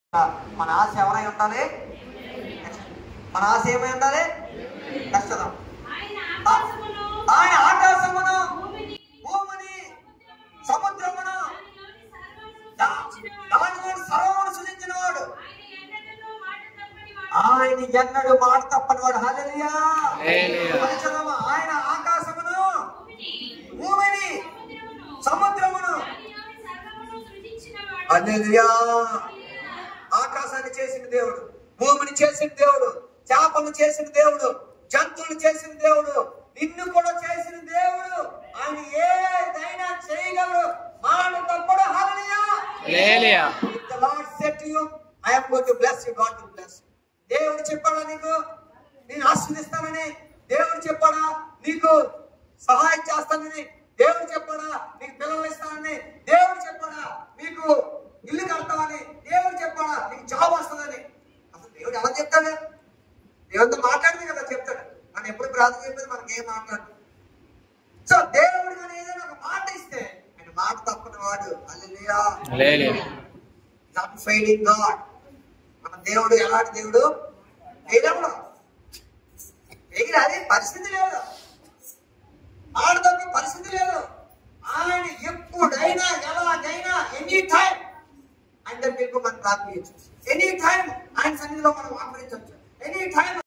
మన ఆశ ఎవరై ఉండాలి మన ఆశ ఏమై ఉండాలి కష్టం ఆయన ఆకాశమును ఆయన ఆకాశమును భూమిని భూమిని సముద్రమును దానిలోని సర్వమును దా- సృజించినవాడు. దానిలో సర్వమును సృజించినవాడు ఆయన ఎన్నడూ మాట తప్పని వాడు. ఆయన ఎన్నడు మాట తప్పని వాడు హల్లెలూయా హల్లెలూయా. అది చదవమా. ఆయన ఆకాశమును భూమిని భూమిని సముద్రమును సముద్రమును దానిలోని సర్వమును సృజించినవాడు. హల్లెలూయా ఆకాశాన్ని చేసిన దేవుడు భూమిని చేసిన దేవుడు చేపలు చేసిన దేవుడు జంతువులు చేసిన దేవుడు నిన్ను కూడా చేసిన దేవుడు ఆయన ఏదైనా చేయగలడు మాట తప్పడు హల్లెలూయా హల్లెలూయా. If the Lord said to you, I am going to bless you, God will bless you. దేవుడు చెప్పాడా నీకు నేను ఆశీర్దిస్తానని దేవుడు చెప్పాడా నీకు సహాయం చేస్తానని దేవుడు చెప్పాడా నీకు పిల్లలు ఇస్తానని దేవుడు చెప్పాడా నీకు ఇల్లు కడతామని దేవుడు చెప్పాడా నీకు జాబ్ వస్తుందని అసలు దేవుడు ఎలా చెప్తాడు దేవుడితో మాట్లాడింది కదా చెప్తాడు మనం ఎప్పుడు ప్రార్థన చెప్పేది మనకి ఏం మాట్లాడు సో దేవుడు కానీ ఏదైనా ఒక మాట ఇస్తే ఆయన మాట తప్పని వాడు alleluia hallelujah. Not failing God మన దేవుడు ఎలాంటి దేవుడు ఫెయిలవడం ఫెయిల్ అది పరిస్థితి లేదు ఆడదొక్క పరిస్థితి లేదు ఆయన ఎప్పుడైనా ఎలాగైనా ఎనీ టైం ఆయన దగ్గరికి మనం ప్రార్థించవచ్చు ఎనీ టైం ఆయన సన్నిధిలో మనం ఆపరించవచ్చు ఎనీ టైం